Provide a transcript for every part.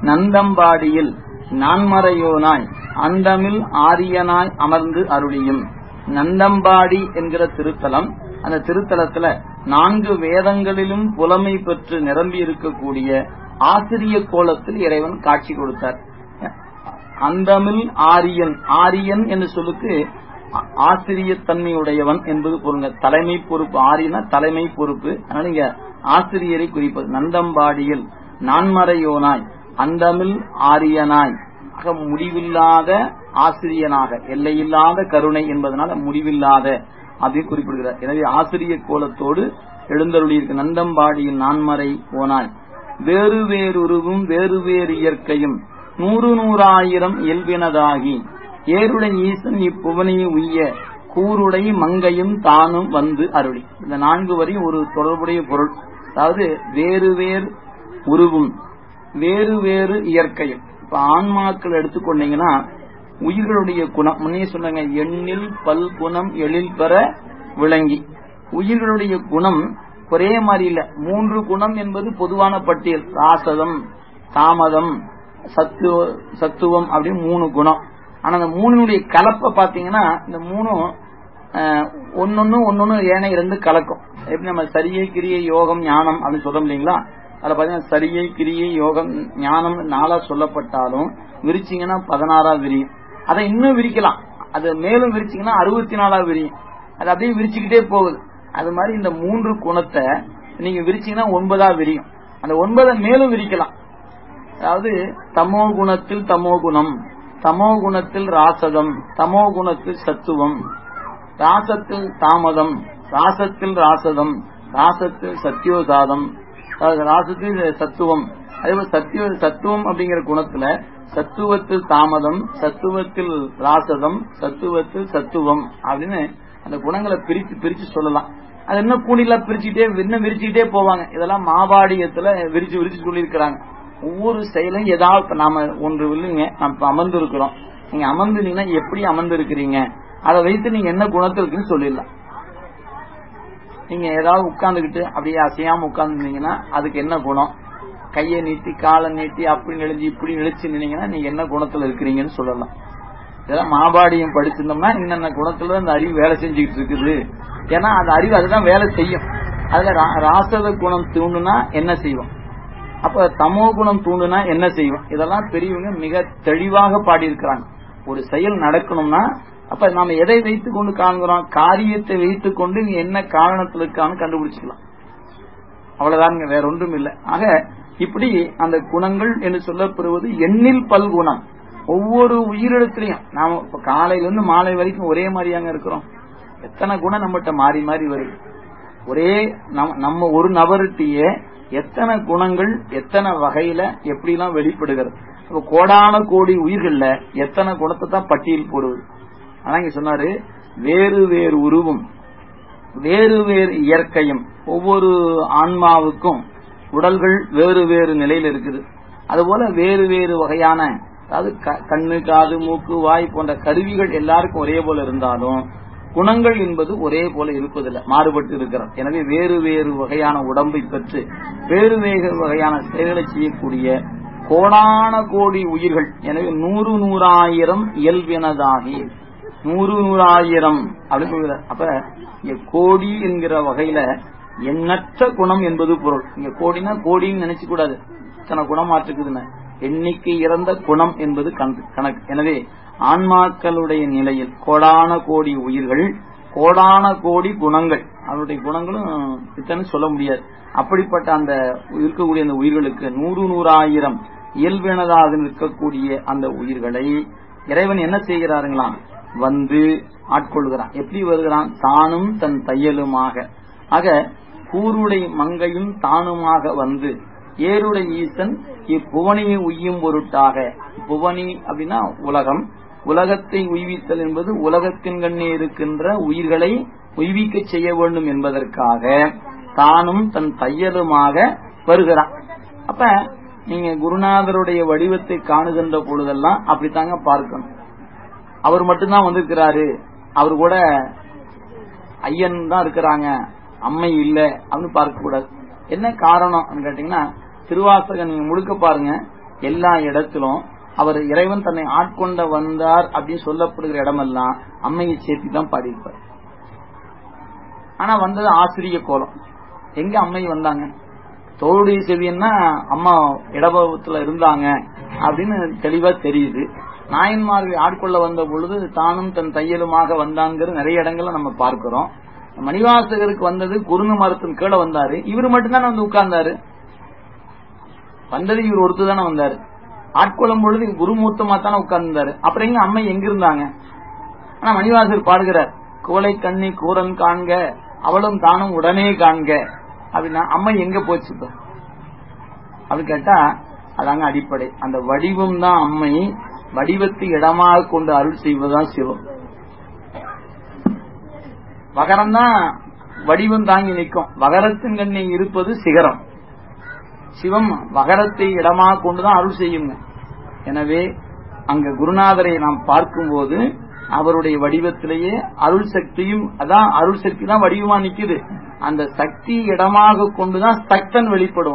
நந்தம்பாடியில் நான்மறையோனாய் அந்தமில் ஆரியனாய் அமர்ந்து அருளியும் நந்தம்பாடி என்கிற திருத்தலம் அந்த திருத்தலத்துல நான்கு வேதங்களிலும் புலமை பெற்று நிரம்பி இருக்கக்கூடிய ஆசிரிய கோலத்தில் இறைவன் காட்சி கொடுத்தார் அந்தமில் ஆரியன் ஆரியன் என்று சொல்லுக்கு ஆசிரியத்தன்மையுடையவன் என்பது பொருங்க தலைமை பொறுப்பு ஆரியனா தலைமை பொறுப்பு அதனால இங்க ஆசிரியரை குறிப்பது நந்தம்பாடியில் நான்மறையோனாய் அந்தமில் ஆரியனாய் ஆக முடிவில்லாத ஆசிரியனாக எல்லையில்லாத கருணை என்பதனால முடிவில்லாத அப்படின்னு குறிப்பிடுகிறார் எனவே ஆசிரிய கோலத்தோடு எழுந்தருளி இருக்கு நந்தம்பாடியில் நான்மறை ஓனாய் வேறு வேறுருவும் வேறு வேறு இயற்கையும் நூறு நூறாயிரம் இயல்பினதாகி ஏருடைய ஈசன் இப்புவனையை உய்ய கூருடை மங்கையும் தானும் வந்து அருளி இந்த நான்கு வரையும் ஒரு தொடர்புடைய பொருள் அதாவது வேறு வேறு உருவும் வேறு வேறு இயற்கையும் இப்ப ஆன்மாக்கள் எடுத்துக்கொண்டீங்கன்னா உயிர்களுடைய குணம் முன்னே சொன்னாங்க எண்ணில் பல் குணம் எழில் பெற விளங்கி உயிர்களுடைய குணம் ஒரே மாதிரி இல்ல மூன்று குணம் என்பது பொதுவான பட்டியல் ராசதம் தாமதம் சத்துவ சத்துவம் அப்படின்னு மூணு குணம் ஆனா அந்த மூணுடைய கலப்பை பாத்தீங்கன்னா இந்த மூணும் ஒன்னொன்னு ஒன்னொன்னு ஏனைய ரெண்டு கலக்கும் எப்படி நம்ம சரியை கிரியை யோகம் ஞானம் அப்படின்னு சொல்றோம் இல்லைங்களா அதுல பாத்தீங்கன்னா சரியை கிரியை யோகம் ஞானம் நாளா சொல்லப்பட்டாலும் விரிச்சிங்கன்னா பதினாறா விரியும் அதை இன்னும் விரிக்கலாம் அது மேலும் விரிச்சிங்கன்னா அறுபத்தி நாலா விரியும் அது அப்படியே விரிச்சுக்கிட்டே போகுது அது மாதிரி இந்த மூன்று குணத்தை நீங்க விரிச்சீங்கன்னா ஒன்பதா விரியும் அந்த ஒன்பதை மேலும் விரிக்கலாம் அதாவது தமோ குணத்தில் தமோ குணம் தமோ குணத்தில் ராசதம் தமோ குணத்தில் சத்துவம் ராசத்தில் தாமதம் ராசத்தில் ராசதம் ராசத்தில் சத்தியோசாதம் ராசத்தில் சத்துவம் அதே போல சத்திய சத்துவம் அப்படிங்கிற குணத்துல சத்துவத்தில் தாமதம் சத்துவத்தில் ராசதம் சத்துவத்தில் சத்துவம் அப்படின்னு அந்த குணங்களை பிரித்து பிரிச்சு சொல்லலாம் அது இன்னும் கூண்டில பிரிச்சுட்டே இன்னும் விரிச்சுக்கிட்டே போவாங்க இதெல்லாம் மாபாடியத்துல விரிச்சு விரிச்சு சொல்லியிருக்கிறாங்க ஒவ்வொரு செயலும் ஏதாவது நாம ஒன்று இல்லைங்க நம்ம அமர்ந்து இருக்கிறோம் நீங்க அமர்ந்துனீங்கன்னா எப்படி அமர்ந்து இருக்கிறீங்க அதை வைத்து நீங்க என்ன குணத்தில் இருக்குன்னு சொல்லிடலாம் நீங்க ஏதாவது உட்கார்ந்துகிட்டு அப்படியே அசையாம உட்கார்ந்துருந்தீங்கன்னா அதுக்கு என்ன குணம் கையை நீட்டி காலை நீட்டி அப்படி நெளிஞ்சு இப்படி நெளிச்சு நின்னீங்கன்னா நீங்க என்ன குணத்துல இருக்கிறீங்கன்னு சொல்லலாம் இதெல்லாம் மாபாடியம் படிச்சிருந்தோம்னா என்னென்ன குணத்துல அந்த அறிவு வேலை செஞ்சுக்கிட்டு இருக்குது ஏன்னா அந்த அறிவு அதுதான் வேலை செய்யும் அதுல ராசத குணம் தூண்டுனா என்ன செய்வோம் அப்ப தமோ குணம் தூண்டுனா என்ன செய்வோம் இதெல்லாம் பெரியவங்க மிக தெளிவாக பாடியிருக்கிறாங்க ஒரு செயல் நடக்கணும்னா அப்ப நாம எதை வைத்துக் கொண்டு காண்கிறோம் காரியத்தை வைத்துக் கொண்டு நீ என்ன காரணத்தில் இருக்கான்னு கண்டுபிடிச்சிக்கலாம் அவ்வளவுதானுங்க வேற ஒன்றும் இல்லை ஆக இப்படி அந்த குணங்கள் என்று சொல்லப்படுவது எண்ணில் பல்குணம் ஒவ்வொரு உயிரிடத்திலையும் நாம இப்ப காலையில இருந்து மாலை வரைக்கும் ஒரே மாதிரியாங்க இருக்கிறோம் எத்தனை குணம் நம்மகிட்ட மாறி மாறி வருது ஒரே நம்ம ஒரு நபர்கிட்டயே எத்தனை குணங்கள் எத்தனை வகையில எப்படிலாம் வெளிப்படுகிறது அப்ப கோடான கோடி உயிர்கள்ல எத்தனை குணத்தை தான் பட்டியல் போடுவது ஆனா இங்க சொன்னாரு வேறு வேறு உருவும் வேறு வேறு இயற்கையும் ஒவ்வொரு ஆன்மாவுக்கும் உடல்கள் வேறு வேறு நிலையில் இருக்குது அதுபோல வேறு வேறு வகையான அதாவது கண்ணு காது மூக்கு வாய் போன்ற கருவிகள் எல்லாருக்கும் ஒரே போல இருந்தாலும் குணங்கள் என்பது ஒரே போல இருப்பதில்லை மாறுபட்டு இருக்கிறது எனவே வேறு வேறு வகையான உடம்பை பெற்று வேறு வேறு வகையான செயல்களை செய்யக்கூடிய கோடான கோடி உயிர்கள் எனவே நூறு நூறாயிரம் இயல்பினதாகி நூறு நூறாயிரம் அப்படின்னு சொல்கிறார் அப்ப இங்க கோடி என்கிற வகையில எண்ணற்ற குணம் என்பது பொருள் இங்க கோடினா கோடின்னு நினைச்சு கூடாது இத்தனை குணமாற்றுக்குதுன்னு எண்ணிக்கை இறந்த குணம் என்பது கணக்கு எனவே ஆன்மாக்களுடைய நிலையில் கோடான கோடி உயிர்கள் கோடான கோடி குணங்கள் அவருடைய குணங்களும் இத்தனை சொல்ல முடியாது அப்படிப்பட்ட அந்த இருக்கக்கூடிய அந்த உயிர்களுக்கு நூறு நூறாயிரம் இயல்பினதாக இருக்கக்கூடிய அந்த உயிர்களை இறைவன் என்ன செய்கிறாருங்களாம் வந்து ஆட்கொள்கிறான் எப்படி வருகிறான் தானும் தன் தையலுமாக ஆக கூருடை மங்கையும் தானுமாக வந்து ஏருடை ஈசன் இப்புவனியை உய்யும் பொருட்டாக புவனி அப்படின்னா உலகம் உலகத்தை உய்வித்தல் என்பது உலகத்தின் கண்ணே இருக்கின்ற உயிர்களை உய்விக்க செய்ய வேண்டும் என்பதற்காக தானும் தன் தையலுமாக வருகிறான் அப்ப நீங்க குருநாதருடைய வடிவத்தை காணுகின்ற பொழுதெல்லாம் அப்படித்தாங்க பார்க்கணும் அவர் மட்டும்தான் வந்திருக்கிறாரு அவர் கூட ஐயன் தான் இருக்கிறாங்க அம்மை இல்ல அப்படின்னு பார்க்க கூடாது என்ன காரணம் கேட்டீங்கன்னா திருவாசகம் நீங்க முழுக்க பாருங்க எல்லா இடத்திலும் அவர் இறைவன் தன்னை ஆட்கொண்ட வந்தார் அப்படின்னு சொல்லப்படுகிற இடமெல்லாம் அம்மையை சேர்த்தி தான் பாடியிருப்பார் ஆனா வந்தது ஆசிரிய கோலம் எங்க அம்மை வந்தாங்க தோளுடைய செவியன்னா அம்மா இடபவத்துல இருந்தாங்க அப்படின்னு தெளிவா தெரியுது நாயன்மார்களை ஆட்கொள்ள வந்த பொழுது தானும் தன் தையலுமாக வந்தாங்கிற நிறைய இடங்கள்ல நம்ம பார்க்கிறோம் மணிவாசகருக்கு வந்தது குருங்க மரத்தின் கீழே வந்தாரு இவர் மட்டும்தானே வந்து உட்கார்ந்தாரு வந்தது இவர் ஒருத்தர் தானே வந்தாரு ஆட்கொள்ளும் பொழுது குருமூர்த்தமா தானே உட்கார்ந்தாரு அப்புறம் எங்க அம்மை எங்க இருந்தாங்க ஆனா மணிவாசகர் பாடுகிறார் கோலை கண்ணி கூரன் காண்க அவளும் தானும் உடனே காண்க அப்படின்னா அம்மை எங்க போச்சு இப்ப அப்படி கேட்டா அதாங்க அடிப்படை அந்த வடிவம் தான் அம்மை வடிவத்தை இடமாக கொண்டு அருள் செய்வதுதான் சிவம் வகரம் தான் வடிவம் தாங்கி நிற்கும் வகரத்தின் கண்ணை இருப்பது சிகரம் சிவம் வகரத்தை இடமாக கொண்டுதான் அருள் செய்யுங்க எனவே அங்க குருநாதரை நாம் பார்க்கும்போது அவருடைய வடிவத்திலேயே அருள் சக்தியும் அதான் அருள் சக்தி தான் வடிவமா நிக்குது அந்த சக்தி இடமாக கொண்டுதான் சக்தன் வெளிப்படும்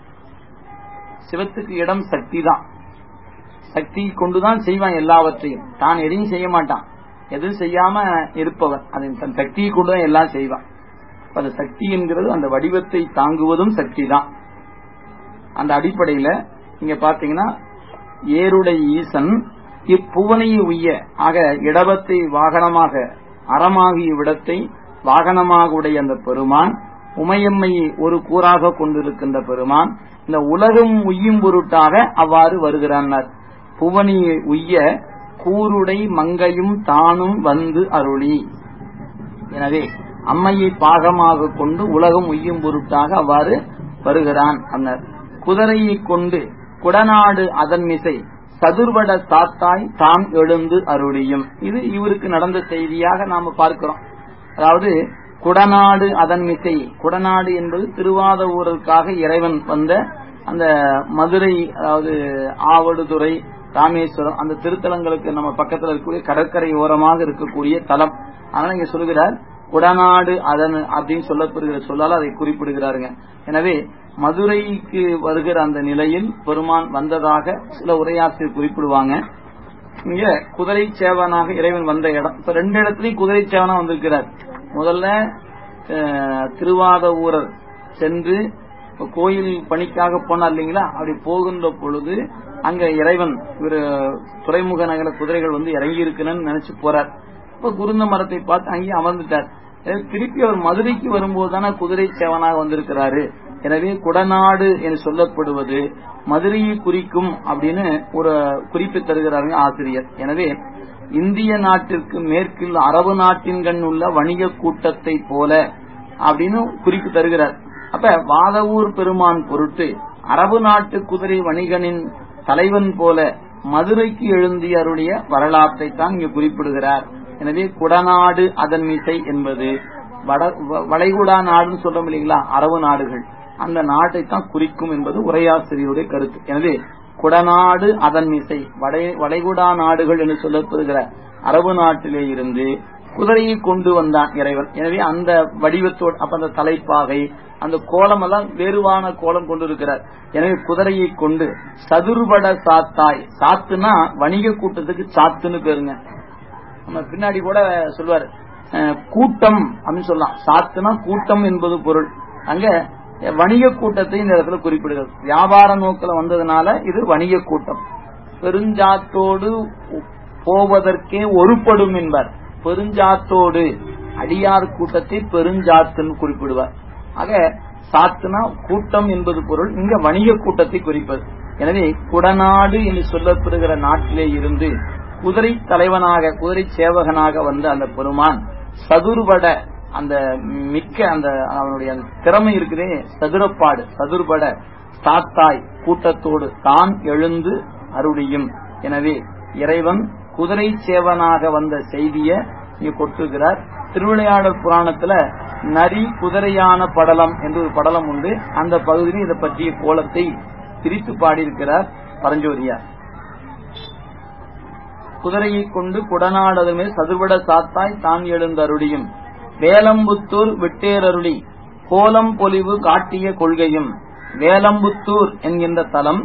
சிவத்துக்கு இடம் சக்தி தான் சக்தி கொண்டுதான் செய்வான் எல்லாவற்றையும் தான் எதையும் செய்ய மாட்டான் எதுவும் செய்யாம இருப்பவன் அது தன் சக்தியை கொண்டுதான் எல்லாம் செய்வான் அந்த சக்தி என்கிறது அந்த வடிவத்தை தாங்குவதும் சக்தி தான் அந்த அடிப்படையில நீங்க பாத்தீங்கன்னா ஏருடை ஈசன் இப்புவனையை உய்ய ஆக இடபத்தை வாகனமாக அறமாகிய விடத்தை வாகனமாக உடைய அந்த பெருமான் உமையம்மையை ஒரு கூறாக கொண்டிருக்கின்ற பெருமான் இந்த உலகம் உய்யும் பொருட்டாக அவ்வாறு வருகிறார் புவனியை உய்ய கூருடை மங்கையும் தானும் வந்து அருளி எனவே அம்மையை பாகமாக கொண்டு உலகம் உய்யும் பொருட்டாக அவ்வாறு வருகிறான் அன்னர் குதிரையை கொண்டு குடநாடு அதன் மிசை சதுர்வட சாத்தாய் தாம் எழுந்து அருளியும் இது இவருக்கு நடந்த செய்தியாக நாம பார்க்கிறோம் அதாவது குடநாடு அதன் மிசை குடநாடு என்பது திருவாதூருக்காக இறைவன் வந்த அந்த மதுரை அதாவது ஆவடுதுறை ராமேஸ்வரம் அந்த திருத்தலங்களுக்கு நம்ம பக்கத்தில் இருக்கக்கூடிய கடற்கரை ஓரமாக இருக்கக்கூடிய தலம் அதனால இங்க சொல்லுகிறார் குடநாடு அதன் அப்படின்னு சொல்லப்படுகிற சொல்லால் அதை குறிப்பிடுகிறாருங்க எனவே மதுரைக்கு வருகிற அந்த நிலையில் பெருமான் வந்ததாக சில உரையாசிரியர் குறிப்பிடுவாங்க இங்க குதிரை சேவனாக இறைவன் வந்த இடம் இப்ப ரெண்டு இடத்துலயும் குதிரை சேவனா வந்திருக்கிறார் முதல்ல திருவாத ஊரர் சென்று கோயில் பணிக்காக போனார் இல்லைங்களா அப்படி போகின்ற பொழுது அங்க இறைவன் இவர் துறைமுக நகர குதிரைகள் வந்து இறங்கி இருக்குன்னு நினைச்சு போறார் இப்ப குருந்த மரத்தை பார்த்து அங்கேயே அமர்ந்துட்டார் திருப்பி அவர் மதுரைக்கு வரும்போது தானே குதிரை சேவனாக வந்திருக்கிறாரு எனவே குடநாடு என்று சொல்லப்படுவது மதுரையை குறிக்கும் அப்படின்னு ஒரு குறிப்பு தருகிறாருங்க ஆசிரியர் எனவே இந்திய நாட்டிற்கு மேற்கில் அரபு நாட்டின் கண் உள்ள வணிக கூட்டத்தை போல அப்படின்னு குறிப்பு தருகிறார் அப்ப வாதவூர் பெருமான் பொருட்டு அரபு நாட்டு குதிரை வணிகனின் தலைவன் போல மதுரைக்கு எழுந்திய அருடைய வரலாற்றை தான் இங்கு குறிப்பிடுகிறார் எனவே குடநாடு அதன் மிசை என்பது வளைகுடா நாடுன்னு சொல்றோம் இல்லைங்களா அரபு நாடுகள் அந்த நாட்டை தான் குறிக்கும் என்பது உரையாசிரியருடைய கருத்து எனவே குடநாடு அதன் மிசை வளைகுடா நாடுகள் என்று சொல்லப்படுகிற அரபு நாட்டிலே இருந்து குதிரையை கொண்டு வந்தான் இறைவன் எனவே அந்த வடிவத்தோடு அப்ப அந்த தலைப்பாகை அந்த கோலம் எல்லாம் வேறுவான கோலம் கொண்டிருக்கிறார் எனவே குதிரையை கொண்டு சதுர்பட சாத்தாய் சாத்துனா வணிக கூட்டத்துக்கு சாத்துன்னு பேருங்க நம்ம பின்னாடி கூட சொல்வார் கூட்டம் அப்படின்னு சொல்லலாம் சாத்துனா கூட்டம் என்பது பொருள் அங்க வணிக கூட்டத்தை இந்த இடத்துல குறிப்பிடுகிறது வியாபார நோக்கில் வந்ததுனால இது வணிக கூட்டம் பெருஞ்சாத்தோடு போவதற்கே ஒருப்படும் என்பார் பெருஞ்சாத்தோடு அடியார் கூட்டத்தை பெருஞ்சாத்துன்னு குறிப்பிடுவார் ஆக சாத்துனா கூட்டம் என்பது பொருள் இங்க வணிக கூட்டத்தை குறிப்பது எனவே குடநாடு என்று சொல்லப்படுகிற நாட்டிலே இருந்து குதிரை தலைவனாக குதிரை சேவகனாக வந்த அந்த பெருமான் சதுர்வட அந்த மிக்க அந்த அவனுடைய திறமை இருக்குதே சதுரப்பாடு சதுர்பட சாத்தாய் கூட்டத்தோடு தான் எழுந்து அருளியும் எனவே இறைவன் குதிரை சேவனாக வந்த செய்திய இங்க கொட்டுகிறார் திருவிளையாடல் புராணத்துல நரி குதிரையான படலம் என்று ஒரு படலம் உண்டு அந்த பகுதியில் இதை பற்றிய கோலத்தை பிரித்து பாடியிருக்கிறார் பரஞ்சோதியார் குதிரையை கொண்டு குடநாடதுமே சதுர்வட சாத்தாய் தான் எழுந்தருளியும் வேலம்புத்தூர் விட்டேரருளி கோலம் பொலிவு காட்டிய கொள்கையும் வேலம்புத்தூர் என்கின்ற தலம்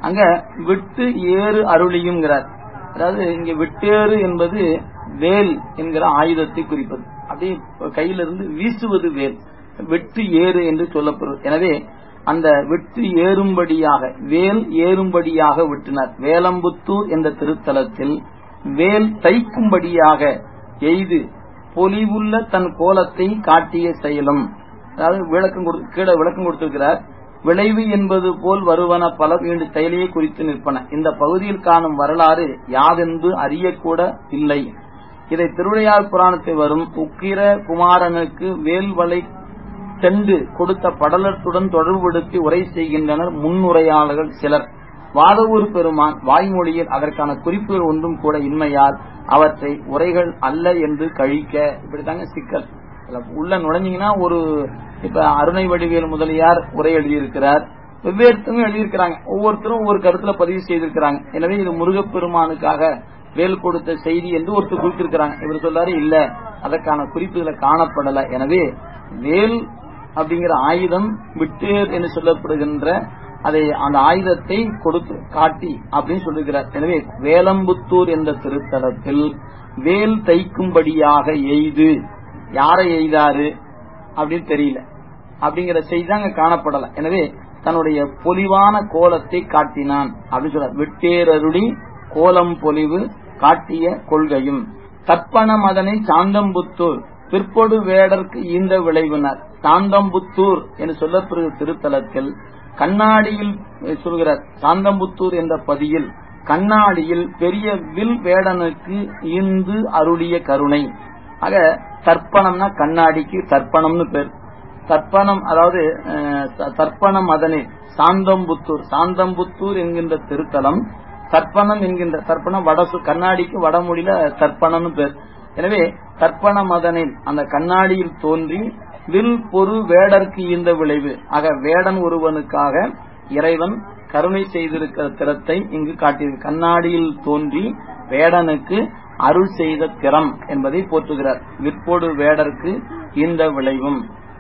அங்க விட்டு ஏறு அருளியும்ங்கிறார் அதாவது இங்க விட்டேறு என்பது வேல் என்கிற ஆயுதத்தை குறிப்பது அப்படியே கையிலிருந்து வீசுவது வேல் வெட்டு ஏறு என்று சொல்லப்படுறது எனவே அந்த வெட்டு ஏறும்படியாக வேல் ஏறும்படியாக விட்டினார் வேலம்புத்தூர் என்ற திருத்தலத்தில் வேல் தைக்கும்படியாக எய்து பொலிவுள்ள தன் கோலத்தை காட்டிய செயலும் அதாவது விளக்கம் கீழே விளக்கம் கொடுத்திருக்கிறார் விளைவு என்பது போல் வருவன பல வீண்டு செயலையே குறித்து நிற்பன இந்த பகுதியில் காணும் வரலாறு யாதென்று அறியக்கூட இல்லை இதை திருவிளையார் புராணத்தில் வரும் உக்கிர குமாரனுக்கு வேல்வளை சென்று கொடுத்த படலத்துடன் தொடர்புபடுத்தி உரை செய்கின்றனர் முன்னுரையாளர்கள் சிலர் வாதவூர் பெருமான் வாய்மொழியில் அதற்கான குறிப்புகள் ஒன்றும் கூட இன்மையால் அவற்றை உரைகள் அல்ல என்று கழிக்க இப்படித்தாங்க சிக்கல் உள்ள நுழைஞ்சீங்கன்னா ஒரு இப்ப அருணை வடிவேல் முதலியார் உரை எழுதியிருக்கிறார் வெவ்வேறுத்தவங்க எழுதியிருக்கிறாங்க ஒவ்வொருத்தரும் ஒவ்வொரு கருத்துல பதிவு செய்திருக்கிறாங்க எனவே இது முருகப்பெருமானுக்காக வேல் கொடுத்த செய்தி என்று ஒருத்தர் குறிப்பிட்டிருக்கிறாங்க இவர் சொல்லாரு இல்ல அதற்கான குறிப்புகளை காணப்படல எனவே வேல் அப்படிங்கிற ஆயுதம் விட்டேர் என்று சொல்லப்படுகின்ற அதை அந்த ஆயுதத்தை கொடுத்து காட்டி அப்படின்னு சொல்லுகிறார் எனவே வேலம்புத்தூர் என்ற திருத்தலத்தில் வேல் தைக்கும்படியாக எய்து யாரை எய்தாரு அப்படின்னு தெரியல அப்படிங்கிற செய்தி அங்க காணப்படல எனவே தன்னுடைய பொலிவான கோலத்தை காட்டினான் அப்படின்னு சொல்ற வெட்டேரருடி கோலம் பொலிவு காட்டிய கொள்கையும் தற்பன மதனை சாந்தம்புத்தூர் பிற்பொடு வேடற்கு ஈந்த விளைவினர் சாந்தம்புத்தூர் என்று சொல்லப்படுகிற திருத்தலத்தில் கண்ணாடியில் சொல்கிறார் சாந்தம்புத்தூர் என்ற பதியில் கண்ணாடியில் பெரிய வில் வேடனுக்கு ஈந்து அருளிய கருணை ஆக தர்ப்பணம்னா கண்ணாடிக்கு தர்ப்பணம்னு பேர் தர்ப்பணம் அதாவது தர்ப்பணம் அதனை சாந்தம்புத்தூர் சாந்தம்புத்தூர் என்கின்ற திருத்தலம் தர்ப்பணம் என்கின்ற தர்ப்பணம் வடசு கண்ணாடிக்கு வடமொழியில தர்ப்பணம்னு பேர் எனவே தர்ப்பண மதனில் அந்த கண்ணாடியில் தோன்றி வில் பொறு வேடற்கு ஈந்த விளைவு ஆக வேடன் ஒருவனுக்காக இறைவன் கருணை செய்திருக்கிற திறத்தை இங்கு காட்டியிருக்கு கண்ணாடியில் தோன்றி வேடனுக்கு அருள் செய்த திறம் என்பதை போற்றுகிறார் விற்போடு வேடற்கு இந்த விளைவும்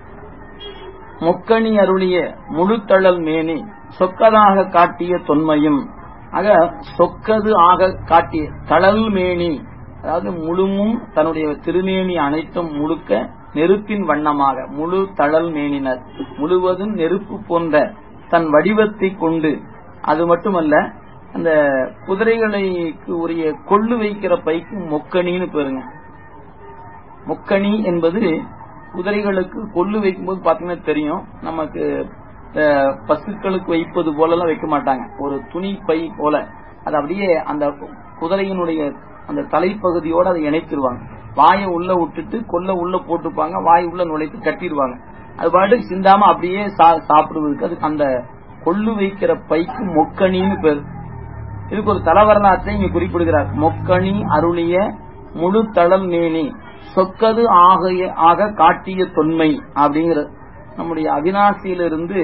முக்கணி அருளிய முழுத்தழல் மேனி சொக்கதாக காட்டிய தொன்மையும் ஆக சொக்கது ஆக காட்டிய தழல் மேனி அதாவது முழுமும் தன்னுடைய திருமேனி அனைத்தும் முழுக்க நெருப்பின் வண்ணமாக முழு தழல் மேனினர் முழுவதும் நெருப்பு போன்ற தன் வடிவத்தை கொண்டு அது மட்டுமல்ல அந்த குதிரைகளுக்கு உரிய கொள்ளு வைக்கிற பைக்கு மொக்கணின்னு பேருங்க மொக்கணி என்பது குதிரைகளுக்கு கொள்ளு வைக்கும்போது பாத்தீங்கன்னா தெரியும் நமக்கு பசுக்களுக்கு வைப்பது போலலாம் வைக்க மாட்டாங்க ஒரு துணி பை போல அது அப்படியே அந்த குதிரையினுடைய அந்த தலைப்பகுதியோட அதை இணைத்திருவாங்க வாயை உள்ள விட்டுட்டு கொல்ல உள்ள போட்டுப்பாங்க வாய் உள்ள நுழைத்து கட்டிடுவாங்க அது பாட்டுக்கு சிந்தாம அப்படியே சாப்பிடுவதற்கு அதுக்கு அந்த கொள்ளு வைக்கிற பைக்கு மொக்கணின்னு பேர் இதுக்கு ஒரு தலவரலாற்றை இங்க குறிப்பிடுகிறார் மொக்கணி அருளிய முழு தளம் மேனி சொக்கது ஆகிய ஆக காட்டிய தொன்மை அப்படிங்கிற நம்முடைய அவினாசியிலிருந்து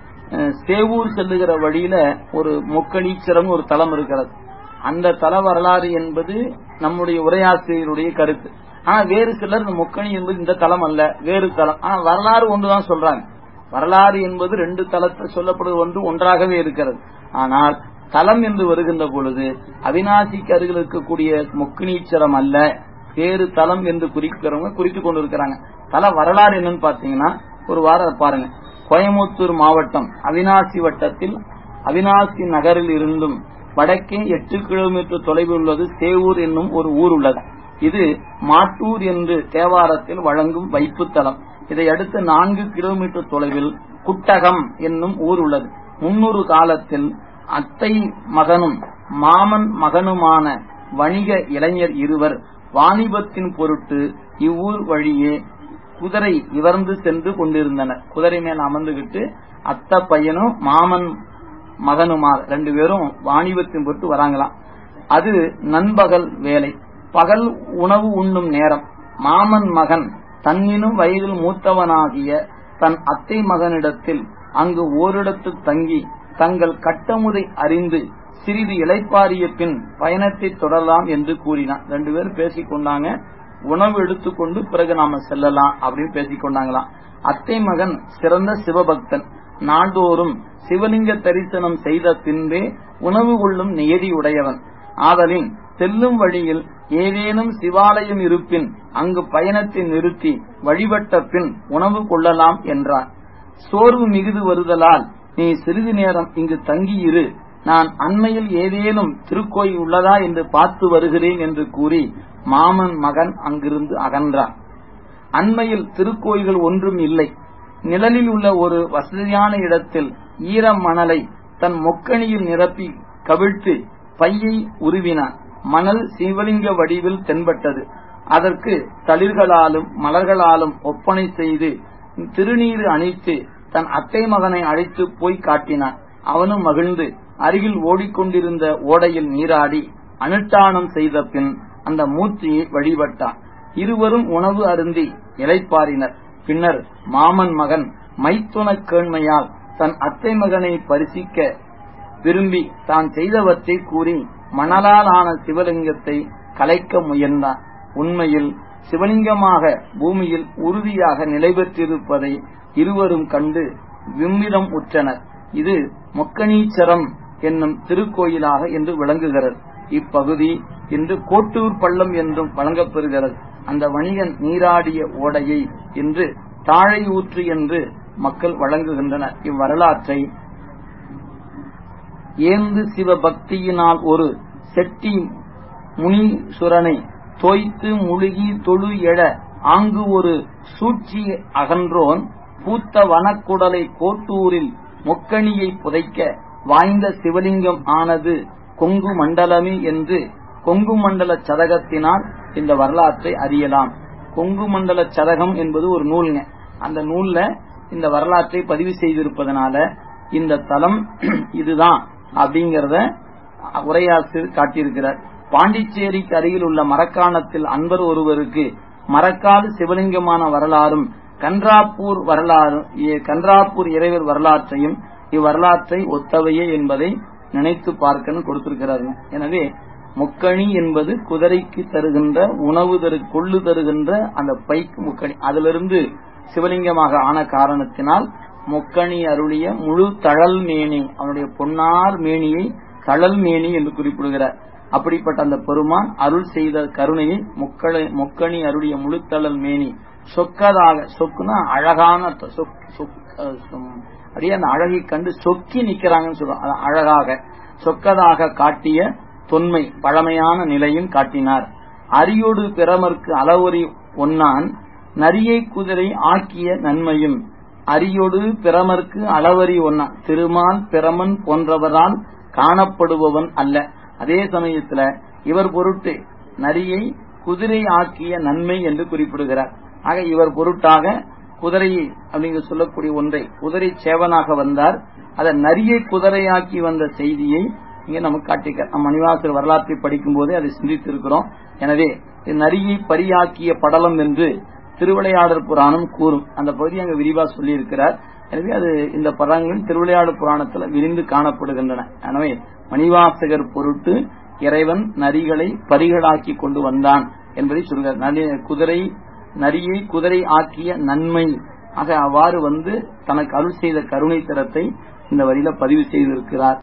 சேவூர் செல்லுகிற வழியில ஒரு மொக்கணீச்சரம் ஒரு தலம் இருக்கிறது அந்த தல வரலாறு என்பது நம்முடைய உரையாசிரியருடைய கருத்து ஆனா வேறு சிலர் இந்த மொக்கணி என்பது இந்த தலம் அல்ல வேறு தலம் ஆனா வரலாறு ஒன்றுதான் சொல்றாங்க வரலாறு என்பது ரெண்டு தலத்தை சொல்லப்படுவது ஒன்று ஒன்றாகவே இருக்கிறது ஆனால் தலம் என்று வருகின்ற பொழுது அவினாசிக்கு அருகில் இருக்கக்கூடிய மொக்கினீச்சரம் அல்ல வேறு தலம் என்று குறிக்கிறவங்க குறித்துக் கொண்டிருக்கிறாங்க தல வரலாறு என்னன்னு பாத்தீங்கன்னா ஒரு வாரம் பாருங்க கோயமுத்தூர் மாவட்டம் அவினாசி வட்டத்தில் அவினாசி நகரில் இருந்தும் வடக்கே எட்டு கிலோமீட்டர் தொலைவில் உள்ளது சேவூர் என்னும் ஒரு ஊர் உள்ளது இது மாட்டூர் என்று தேவாரத்தில் வழங்கும் வைப்புத்தலம் இதை அடுத்து நான்கு கிலோமீட்டர் தொலைவில் குட்டகம் என்னும் ஊர் உள்ளது முன்னூறு காலத்தில் அத்தை மகனும் மாமன் மகனுமான வணிக இளைஞர் இருவர் வாணிபத்தின் பொருட்டு இவ்வூர் வழியே குதிரை இவர்ந்து சென்று கொண்டிருந்தனர் குதிரை மேல் அமர்ந்துகிட்டு அத்த பையனும் மாமன் மகனுமா ரெண்டு பேரும் வாணிபத்தின் பொருட்டு வராங்களாம் அது நண்பகல் வேலை பகல் உணவு உண்ணும் நேரம் மாமன் மகன் தன்னினும் வயதில் மூத்தவனாகிய தன் அத்தை மகனிடத்தில் அங்கு ஓரிடத்து தங்கி தங்கள் கட்டமுதை அறிந்து சிறிது இளைப்பாரிய பின் பயணத்தை தொடரலாம் என்று கூறினான் ரெண்டு பேரும் பேசிக் கொண்டாங்க உணவு எடுத்துக்கொண்டு பிறகு நாம செல்லலாம் அப்படின்னு பேசிக் கொண்டாங்களாம் அத்தை மகன் சிறந்த சிவபக்தன் நாள்தோறும் சிவலிங்க தரிசனம் செய்த பின்பே உணவு கொள்ளும் நியதி உடையவன் ஆதலின் செல்லும் வழியில் ஏதேனும் சிவாலயம் இருப்பின் அங்கு பயணத்தை நிறுத்தி வழிபட்ட பின் உணவு கொள்ளலாம் என்றார் சோர்வு மிகுது வருதலால் நீ சிறிது நேரம் இங்கு தங்கியிரு நான் அண்மையில் ஏதேனும் திருக்கோயில் உள்ளதா என்று பார்த்து வருகிறேன் என்று கூறி மாமன் மகன் அங்கிருந்து அகன்றான் அண்மையில் திருக்கோயில்கள் ஒன்றும் இல்லை நிழலில் உள்ள ஒரு வசதியான இடத்தில் ஈர மணலை தன் மொக்கணியில் நிரப்பி கவிழ்த்து பையை உருவினான் மணல் சிவலிங்க வடிவில் தென்பட்டது அதற்கு தளிர்களாலும் மலர்களாலும் ஒப்பனை செய்து திருநீறு அணித்து தன் அத்தை மகனை அழைத்து போய் காட்டினான் அவனும் மகிழ்ந்து அருகில் ஓடிக்கொண்டிருந்த ஓடையில் நீராடி அனுஷ்டானம் செய்த பின் அந்த மூர்த்தியை வழிபட்டான் இருவரும் உணவு அருந்தி இலைப்பாரினர் பின்னர் மாமன் மகன் மைத்துனக் கேண்மையால் தன் அத்தை மகனை பரிசிக்க விரும்பி தான் செய்தவற்றை கூறி மணலால் ஆன சிவலிங்கத்தை கலைக்க முயன்றான் உண்மையில் சிவலிங்கமாக பூமியில் உறுதியாக நிலை பெற்றிருப்பதை இருவரும் கண்டு விம்மிதம் உற்றனர் இது மொக்கனீச்சரம் என்னும் திருக்கோயிலாக என்று விளங்குகிறது இப்பகுதி இன்று கோட்டூர் பள்ளம் என்றும் வழங்கப்பெறுகிறது அந்த வணிகன் நீராடிய ஓடையை இன்று தாழை ஊற்று என்று மக்கள் வழங்குகின்றனர் இவ்வரலாற்றை ஏந்து சிவ பக்தியினால் ஒரு செட்டி முனீஸ்வரனை தோய்த்து முழுகி தொழு எழ ஆங்கு ஒரு சூழ்ச்சி அகன்றோன் பூத்த வனக்குடலை கோட்டூரில் மொக்கணியை புதைக்க வாய்ந்த சிவலிங்கம் ஆனது கொங்கு மண்டலமே என்று கொங்கு மண்டல சதகத்தினால் இந்த வரலாற்றை அறியலாம் கொங்கு மண்டல சதகம் என்பது ஒரு நூல்ங்க அந்த நூல்ல இந்த வரலாற்றை பதிவு செய்திருப்பதனால இந்த தலம் இதுதான் அப்படிங்கறத உரையாசிரியர் காட்டியிருக்கிறார் பாண்டிச்சேரிக்கு அருகில் உள்ள மரக்காணத்தில் அன்பர் ஒருவருக்கு மரக்கால் சிவலிங்கமான வரலாறும் கன்றாப்பூர் வரலாறு கன்றாப்பூர் இறைவர் வரலாற்றையும் இவ்வரலாற்றை ஒத்தவையே என்பதை நினைத்து பார்க்கன்னு கொடுத்திருக்கிறாருங்க எனவே முக்கணி என்பது குதிரைக்கு தருகின்ற உணவு தரு கொள்ளு தருகின்ற அந்த பைக்கு முக்கணி அதிலிருந்து சிவலிங்கமாக ஆன காரணத்தினால் முக்கணி அருளிய முழு தழல் மேனி அவனுடைய பொன்னார் மேனியை தழல் மேனி என்று குறிப்பிடுகிறார் அப்படிப்பட்ட அந்த பெருமான் அருள் செய்த கருணையை முக்களை முக்கணி அருளிய முழு தழல் மேனி சொக்கதாக சொக்குனா அழகான அப்படியே அந்த அழகை கண்டு சொக்கி நிக்கிறாங்கன்னு சொல்றோம் அழகாக சொக்கதாக காட்டிய தொன்மை பழமையான நிலையும் காட்டினார் அரியோடு பிறமர்க்கு அளவொரி ஒன்னான் நரியை குதிரை ஆக்கிய நன்மையும் அரியோடு பிறமர்க்கு அளவரி ஒன்னா திருமால் பிரமன் போன்றவரால் காணப்படுபவன் அல்ல அதே சமயத்துல இவர் பொருட்டு நரியை குதிரை ஆக்கிய நன்மை என்று குறிப்பிடுகிறார் ஆக இவர் பொருட்டாக குதிரையை அப்படிங்க சொல்லக்கூடிய ஒன்றை குதிரை சேவனாக வந்தார் அதை நரியை குதிரையாக்கி வந்த செய்தியை இங்கே நமக்கு காட்டிக்க நம் மணிவாசர் வரலாற்றை படிக்கும் போதே அதை சிந்தித்திருக்கிறோம் எனவே நரியை பரியாக்கிய படலம் என்று திருவிளையாடல் புராணம் கூறும் அந்த பகுதி அங்க விரிவா சொல்லி இருக்கிறார் எனவே அது இந்த பதங்கள் திருவிளையாடல் புராணத்தில் விரிந்து காணப்படுகின்றன எனவே மணிவாசகர் பொருட்டு இறைவன் நரிகளை பரிகளாக்கி கொண்டு வந்தான் என்பதை சொல்கிறார் குதிரை நரியை குதிரை ஆக்கிய நன்மை ஆக அவ்வாறு வந்து தனக்கு அருள் செய்த கருணை தரத்தை இந்த வரியில பதிவு செய்திருக்கிறார்